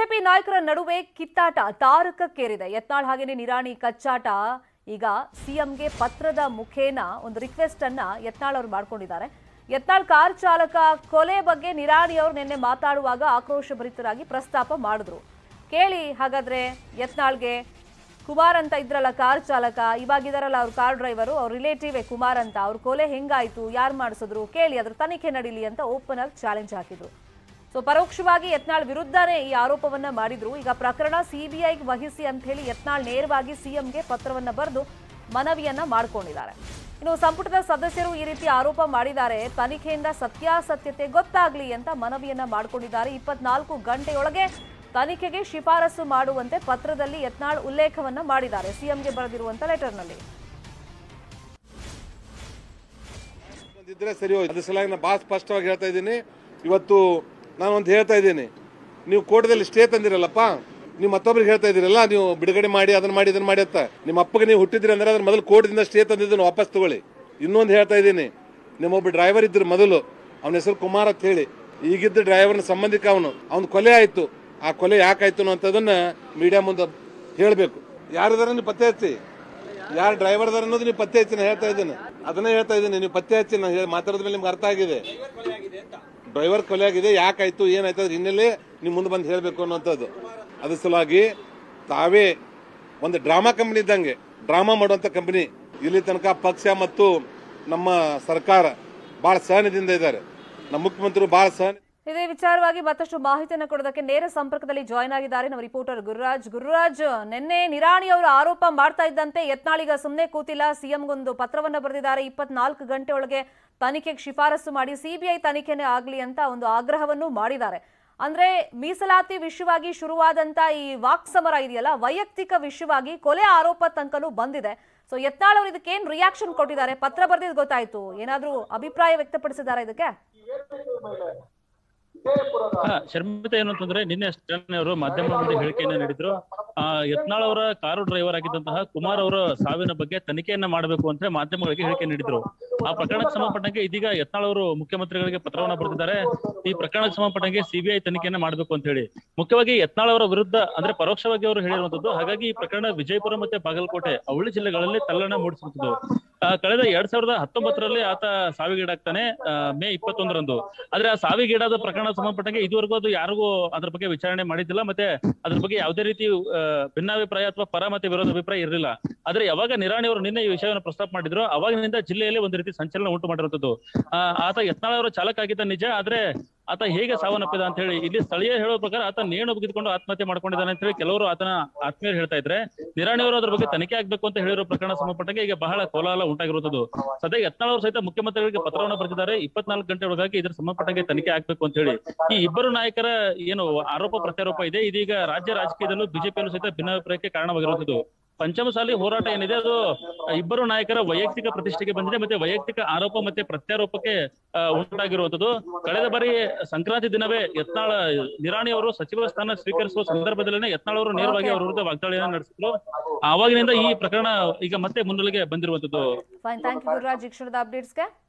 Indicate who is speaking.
Speaker 1: BJP ನಾಯಕರ ನಡುವೆ ಕಿತ್ತಾಟ ತಾರಕಕ್ಕೇರಿದೆ ಯತ್ನಾಳ್ ಹಾಗೇನೆ ನಿರಾಣಿ ಕಚ್ಚಾಟ ಈಗ ಸಿಎಂಗೆ ಪತ್ರದ ಮುಖೇನ ಒಂದು ರಿಕ್ವೆಸ್ಟ್ ಅನ್ನ ಯತ್ನಾಳ್ ಅವರು ಮಾಡ್ಕೊಂಡಿದ್ದಾರೆ ಯತ್ನಾಳ್ ಕಾರ್ ಚಾಲಕ ಕೊಲೆ ಬಗ್ಗೆ ನಿರಾಣಿ ಅವರು ನಿನ್ನೆ ಮಾತಾಡುವಾಗ ಆಕ್ರೋಶಭರಿತರಾಗಿ ಪ್ರಸ್ತಾಪ ಮಾಡಿದ್ರು ಕೇಳಿ ಹಾಗಾದ್ರೆ ಯತ್ನಾಳ್ಗೆ ಕುಮಾರ್ ಅಂತ ಇದ್ರಲ್ಲ ಕಾರ್ ಚಾಲಕ ಇವಾಗಿದಾರಲ್ಲ ಅವ್ರ ಕಾರ್ ಡ್ರೈವರು ಅವ್ರ ರಿಲೇಟಿವ್ ಕುಮಾರ್ ಅಂತ ಅವ್ರ ಕೊಲೆ ಹೆಂಗಾಯ್ತು ಯಾರು ಮಾಡಿಸಿದ್ರು ಕೇಳಿ ಅದ್ರ ತನಿಖೆ ನಡೀಲಿ ಅಂತ ಓಪನ್ ಆಗಿ ಚಾಲೆಂಜ್ ಹಾಕಿದ್ರು ಸೊ ಪರೋಕ್ಷವಾಗಿ ಯತ್ನಾಳ್ ವಿರುದ್ಧನೇ ಈ ಆರೋಪವನ್ನ ಮಾಡಿದ್ರು ಈಗ ಪ್ರಕರಣ ಸಿಬಿಐಗೆ ವಹಿಸಿ ಅಂತ ಹೇಳಿ ಯತ್ನಾಳ್ ನೇರವಾಗಿ ಸಿಎಂಗೆ ಪತ್ರವನ್ನ ಬರೆದು ಮನವಿಯನ್ನ ಮಾಡ್ಕೊಂಡಿದ್ದಾರೆ ಇನ್ನು ಸಂಪುಟದ ಸದಸ್ಯರು ಈ ರೀತಿ ಆರೋಪ ಮಾಡಿದ್ದಾರೆ ತನಿಖೆಯಿಂದ ಸತ್ಯಾಸತ್ಯತೆ ಗೊತ್ತಾಗ್ಲಿ ಅಂತ ಮನವಿಯನ್ನ ಮಾಡ್ಕೊಂಡಿದ್ದಾರೆ ಇಪ್ಪತ್ನಾಲ್ಕು ಗಂಟೆಯೊಳಗೆ ತನಿಖೆಗೆ ಶಿಫಾರಸು ಮಾಡುವಂತೆ ಪತ್ರದಲ್ಲಿ ಯತ್ನಾಳ್ ಉಲ್ಲೇಖವನ್ನ ಮಾಡಿದ್ದಾರೆ ಸಿಎಂಗೆ ಬರೆದಿರುವಂತ ಲೆಟರ್ನಲ್ಲಿ
Speaker 2: ಇದ್ರೆ ಸರಿ ಹೋಯ್ತು ಅದ್ರ ಸಲುವಾಗಿ ನಾನು ಭಾಳ ಸ್ಪಷ್ಟವಾಗಿ ಹೇಳ್ತಾ ಇದ್ದೀನಿ ಇವತ್ತು ನಾನು ಒಂದು ಹೇಳ್ತಾ ಇದ್ದೀನಿ ನೀವು ಕೋರ್ಟ್ದಲ್ಲಿ ಸ್ಟೇ ತಂದಿರಲ್ಲಪ್ಪ ನೀವು ಮತ್ತೊಬ್ರಿಗೆ ಹೇಳ್ತಾ ಇದ್ದೀರಲ್ಲ ನೀವು ಬಿಡುಗಡೆ ಮಾಡಿ ಅದನ್ನ ಮಾಡಿ ಇದನ್ನ ಮಾಡಿ ಅಂತ ನಿಮ್ಮ ಅಪ್ಪಗೆ ನೀವು ಹುಟ್ಟಿದ್ರಿ ಅಂದ್ರೆ ಅದ್ರ ಮೊದಲು ಕೋರ್ಟ್ದಿಂದ ಸ್ಟೇ ತಂದಿದ್ದನ್ನು ವಾಪಸ್ ತಗೊಳ್ಳಿ ಇನ್ನೊಂದು ಹೇಳ್ತಾ ಇದ್ದೀನಿ ನಿಮ್ಮೊಬ್ಬ ಡ್ರೈವರ್ ಇದ್ರು ಮೊದಲು ಅವನ ಹೆಸರು ಕುಮಾರ್ ಅಂತ ಹೇಳಿ ಈಗಿದ್ದ ಡ್ರೈವರ್ನ ಸಂಬಂಧಿಕ ಅವನು ಅವ್ನ ಕೊಲೆ ಆಯ್ತು ಆ ಕೊಲೆ ಯಾಕಾಯ್ತು ಅನ್ನೋಂಥದ್ದನ್ನ ಮೀಡಿಯಾ ಮುಂದೆ ಹೇಳಬೇಕು ಯಾರಿದಾರ ನೀವು ಪತ್ತೆ ಹಚ್ಚಿ ಯಾರು ಡ್ರೈವರ್ ಅದಾರ ಅನ್ನೋದು ನೀವು ಪತ್ತೆ ಹಚ್ಚಿ ನಾನು ಹೇಳ್ತಾ ಇದ್ದೀನಿ ಅದನ್ನೇ ಹೇಳ್ತಾ ಇದ್ದೀನಿ ನೀವು ಪತ್ತೆ ಹಚ್ಚಿ ನಾನು ಹೇಳಿ ಮಾತಾಡೋದ ಮೇಲೆ ನಿಮ್ಗೆ ಅರ್ಥ ಆಗಿದೆ ಡ್ರೈವರ್ ಕೊಲೆ ಆಗಿದೆ ಯಾಕಾಯ್ತು ಏನಾಯ್ತು ಅದ್ರ ಹಿನ್ನೆಲೆ ನೀವು ಮುಂದೆ ಬಂದು ಹೇಳಬೇಕು ಅನ್ನೋಂಥದ್ದು ಅದ್ರ ಸಲುವಾಗಿ ತಾವೇ ಒಂದು ಡ್ರಾಮಾ ಕಂಪನಿ ಇದ್ದಂಗೆ ಡ್ರಾಮಾ ಮಾಡುವಂಥ ಕಂಪನಿ ಇಲ್ಲಿ ತನಕ ಪಕ್ಷ ಮತ್ತು ನಮ್ಮ ಸರ್ಕಾರ ಭಾಳ ಸಹನದಿಂದ ಇದ್ದಾರೆ ನಮ್ಮ ಮುಖ್ಯಮಂತ್ರಿಗಳು ಭಾಳ ಸಹನ
Speaker 1: ಇದೇ ವಿಚಾರವಾಗಿ ಮತ್ತಷ್ಟು ಮಾಹಿತಿಯನ್ನು ಕೊಡೋದಕ್ಕೆ ನೇರ ಸಂಪರ್ಕದಲ್ಲಿ ಜಾಯ್ನ್ ಆಗಿದ್ದಾರೆ ನಮ್ಮ ರಿಪೋರ್ಟರ್ ಗುರುರಾಜ್ ಗುರುರಾಜ್ ನಿನ್ನೆ ನಿರಾಣಿ ಅವರು ಆರೋಪ ಮಾಡ್ತಾ ಇದ್ದಂತೆ ಯತ್ನಾಳಿಗ ಸುಮ್ಮನೆ ಕೂತಿಲ್ಲ ಸಿಎಂಗೊಂದು ಪತ್ರವನ್ನ ಬರೆದಿದ್ದಾರೆ ಇಪ್ಪತ್ನಾಲ್ಕು ಗಂಟೆ ಒಳಗೆ ತನಿಖೆಗೆ ಶಿಫಾರಸು ಮಾಡಿ ಸಿಬಿಐ ತನಿಖೆನೇ ಆಗ್ಲಿ ಅಂತ ಒಂದು ಆಗ್ರಹವನ್ನು ಮಾಡಿದ್ದಾರೆ ಅಂದ್ರೆ ಮೀಸಲಾತಿ ವಿಷಯವಾಗಿ ಶುರುವಾದಂತ ಈ ವಾಕ್ ಸಮರ ಇದೆಯಲ್ಲ ವೈಯಕ್ತಿಕ ವಿಷಯವಾಗಿ ಕೊಲೆ ಆರೋಪ ತನಕನೂ ಬಂದಿದೆ ಸೊ ಯತ್ನಾಳ್ ಅವರು ಇದಕ್ಕೆ ಏನ್ ರಿಯಾಕ್ಷನ್ ಕೊಟ್ಟಿದ್ದಾರೆ ಪತ್ರ ಬರೆದಿದ್ದು ಗೊತ್ತಾಯ್ತು ಏನಾದ್ರೂ ಅಭಿಪ್ರಾಯ ವ್ಯಕ್ತಪಡಿಸಿದ್ದಾರೆ ಇದಕ್ಕೆ
Speaker 3: ಹಾ, ಶರ್ಮಿತಾ ಏನು ಅಂತಂದ್ರೆ ನಿನ್ನೆ ಅಷ್ಟೇ ಅವರು ಮಾಧ್ಯಮದ ಮುಂದೆ ಹೇಳಿಕೆಯನ್ನ ನೀಡಿದ್ರು ಆ ಯತ್ನಾಳ್ ಅವರ ಕಾರು ಡ್ರೈವರ್ ಆಗಿದ್ದಂತಹ ಕುಮಾರ್ ಅವರ ಸಾವಿನ ಬಗ್ಗೆ ತನಿಖೆಯನ್ನ ಮಾಡಬೇಕು ಅಂತ ಮಾಧ್ಯಮಗಳಿಗೆ ಹೇಳಿಕೆ ನೀಡಿದ್ರು ಆ ಪ್ರಕರಣಕ್ಕೆ ಸಂಬಂಧಪಟ್ಟಂಗೆ ಇದೀಗ ಯತ್ನಾಳ್ ಅವರು ಮುಖ್ಯಮಂತ್ರಿಗಳಿಗೆ ಪತ್ರವನ್ನ ಬರೆದಿದ್ದಾರೆ ಈ ಪ್ರಕರಣಕ್ಕೆ ಸಂಬಂಧಪಟ್ಟಂಗೆ ಸಿಬಿಐ ತನಿಖೆಯನ್ನ ಮಾಡಬೇಕು ಅಂತ ಹೇಳಿ ಮುಖ್ಯವಾಗಿ ಯತ್ನಾಳ್ ಅವರ ವಿರುದ್ಧ ಅಂದ್ರೆ ಪರೋಕ್ಷವಾಗಿ ಅವರು ಹೇಳಿರುವಂತದ್ದು ಹಾಗಾಗಿ ಈ ಪ್ರಕರಣ ವಿಜಯಪುರ ಮತ್ತೆ ಬಾಗಲಕೋಟೆ ಅವಳಿ ಜಿಲ್ಲೆಗಳಲ್ಲಿ ತಲ್ಲಣ ಮೂಡಿಸುವಂತದ್ದು ಆ, ಕಳೆದ ಎರಡ್ ಸಾವಿರದ ಹತ್ತೊಂಬತ್ತರಲ್ಲಿ ಆತ ಸಾವಿಗೀಡಾಗ್ತಾನೆ ಆ, ಮೇ ಇಪ್ಪತ್ತೊಂದರಂದು ಆದ್ರೆ ಆ ಸಾವಿಗೀಡಾದ ಪ್ರಕರಣ ಸಂಬಂಧಪಟ್ಟಂಗೆ ಇದುವರೆಗೂ ಅದು ಯಾರಿಗೂ ಅದ್ರ ಬಗ್ಗೆ ವಿಚಾರಣೆ ಮಾಡಿದ್ದಿಲ್ಲ ಮತ್ತೆ ಅದ್ರ ಬಗ್ಗೆ ಯಾವುದೇ ರೀತಿ ಆ, ಭಿನ್ನಾಭಿಪ್ರಾಯ ಅಥವಾ ಪರ ಮತ್ತೆ ವಿರೋಧ ಅಭಿಪ್ರಾಯ ಇರಲಿಲ್ಲ ಆದ್ರೆ ಯಾವಾಗ ನಿರಾಣಿ ಅವರು ನಿನ್ನೆ ಈ ವಿಷಯವನ್ನು ಪ್ರಸ್ತಾಪ ಮಾಡಿದ್ರು ಅವಾಗಿನಿಂದ ಜಿಲ್ಲೆಯಲ್ಲಿ ಒಂದು ರೀತಿ ಸಂಚಲನ ಉಂಟು ಮಾಡಿರುವಂತದ್ದು ಆ, ಆತ ಯತ್ನಾಳ್ ಅವರ ಚಾಲಕ ಆಗಿದ್ದ ನಿಜ ಆದ್ರೆ ಆತ ಹೇಗೆ ಸಾವನ್ನಪ್ಪಿದ ಅಂತ ಹೇಳಿ ಇಲ್ಲಿ ಸ್ಥಳೀಯ ಹೇಳೋ ಪ್ರಕಾರ ಆತ ನೇಣು ಬಿಗಿದುಕೊಂಡು ಆತ್ಮಹತ್ಯೆ ಮಾಡ್ಕೊಂಡಿದ್ದಾನೆ ಅಂತ ಹೇಳಿ ಕೆಲವರು ಆತನ ಆತ್ಮೀಯರು ಹೇಳ್ತಾ ಇದ್ರೆ ನಿರಾಣಿ ಅವರು ಅದ್ರ ಬಗ್ಗೆ ತನಿಖೆ ಆಗ್ಬೇಕು ಅಂತ ಹೇಳಿರೋ ಪ್ರಕರಣ ಸಂಬಂಧಪಟ್ಟಂಗೆ ಈಗ ಬಹಳ ಕೋಲಾಹಲ ಉಂಟಾಗಿರುತ್ತದೆ ಸದ್ಯ ಯತ್ನಾಳ್ ಅವರು ಸಹಿತ ಮುಖ್ಯಮಂತ್ರಿಗಳಿಗೆ ಪತ್ರವನ್ನು ಬರೆದಿದ್ದಾರೆ ಇಪ್ಪತ್ನಾಲ್ಕು ಗಂಟೆ ಒಳಗಾಗಿ ಇದ್ರ ಸಂಬಂಧಪಟ್ಟಂಗೆ ತನಿಖೆ ಆಗ್ಬೇಕು ಅಂತ ಹೇಳಿ ಈ ಇಬ್ಬರು ನಾಯಕರ ಏನು ಆರೋಪ ಪ್ರತ್ಯಾರೋಪ ಇದೆ ಇದೀಗ ರಾಜ್ಯ ರಾಜಕೀಯದಲ್ಲೂ ಬಿಜೆಪಿಯಲ್ಲೂ ಸಹಿತ ಭಿನ್ನಾಭಿಪ್ರಾಯಕ್ಕೆ ಕಾರಣವಾಗಿರುತ್ತದೆ ಪಂಚಮಸಾಲಿ ಹೋರಾಟ ಏನಿದೆ ಅದು ಇಬ್ಬರು ನಾಯಕರ ವೈಯಕ್ತಿಕ ಪ್ರತಿಷ್ಠೆಗೆ ಬಂದಿದೆ ಮತ್ತೆ ವೈಯಕ್ತಿಕ ಆರೋಪ ಮತ್ತೆ ಪ್ರತ್ಯಾರೋಪಕ್ಕೆ ಆ, ಉಂಟಾಗಿರುವಂತದ್ದು ಕಳೆದ ಬಾರಿ ಸಂಕ್ರಾಂತಿ ದಿನವೇ ಯತ್ನಾಳ ನಿರಾಣಿ ಅವರು ಸಚಿವ ಸ್ಥಾನ ಸ್ವೀಕರಿಸುವ ಸಂದರ್ಭದಲ್ಲೇ ಯತ್ನಾಳ್ ಅವರು ನೇರವಾಗಿ ಅವರ ವಿರುದ್ಧ ವಾಗ್ದಾಳಿಯನ್ನು ನಡೆಸಿದ್ರು ಆವಾಗಿನಿಂದ ಈ ಪ್ರಕರಣ ಈಗ ಮತ್ತೆ ಮುನ್ನೆಲೆಗೆ ಬಂದಿರುವಂತದ್ದು
Speaker 1: ಫೈನ್ ಥ್ಯಾಂಕ್ ಯು ಗುರುರಾಜ್ ಈ ಕ್ಷಣದ ಅಪ್ಡೇಟ್ಸ್ಗೆ